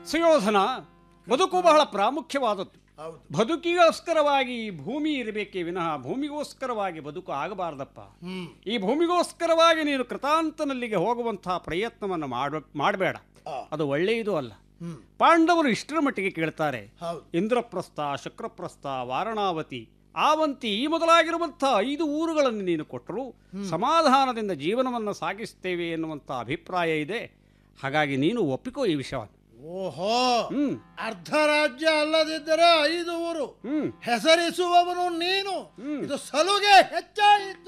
ಸುಯೋಧನ ಬದುಕು ಬಹಳ ಪ್ರಾಮುಖ್ಯವಾದದ್ದು ಹೌದು ಬದುಕಿಗೋಸ್ಕರವಾಗಿ ಈ ಭೂಮಿ ಇರಬೇಕೇ ವಿನಃ ಭೂಮಿಗೋಸ್ಕರವಾಗಿ ಬದುಕು ಆಗಬಾರ್ದಪ್ಪ ಹ್ಮ್ ಈ ಭೂಮಿಗೋಸ್ಕರವಾಗಿ ನೀನು ಕೃತಾಂತನಲ್ಲಿಗೆ ಹೋಗುವಂತಹ ಪ್ರಯತ್ನವನ್ನು ಮಾಡ ಮಾಡಬೇಡ ಆ, ಅದು ಒಳ್ಳೆಯದು ಅಲ್ಲ ಹ್ಮ್ ಪಾಂಡವರು ಇಷ್ಟರ ಮಟ್ಟಿಗೆ ಕೇಳ್ತಾರೆ ಹೌದು ಇಂದ್ರಪ್ರಸ್ಥ ಶುಕ್ರಪ್ರಸ್ಥ ವಾರಣಾವತಿ ಆವಂತಿ ಈ ಮೊದಲಾಗಿರುವಂಥ ಐದು ಊರುಗಳನ್ನು ನೀನು ಕೊಟ್ಟರು ಸಮಾಧಾನದಿಂದ ಜೀವನವನ್ನು ಸಾಗಿಸ್ತೇವೆ ಎನ್ನುವಂಥ ಅಭಿಪ್ರಾಯ ಇದೆ ಹಾಗಾಗಿ ನೀನು ಒಪ್ಪಿಕೋ ಈ ವಿಷಯವನ್ನು ಓಹೋ ಹ್ಮ್ ಅರ್ಧ ರಾಜ್ಯ ಅಲ್ಲದಿದ್ದರೆ ಐದು ಊರು ಹ್ಮ್ ಹೆಸರಿಸುವವನು ನೀನು ಹ್ಮ್. ಇದು ಸಲುಗೆ ಹೆಚ್ಚಾಯಿತು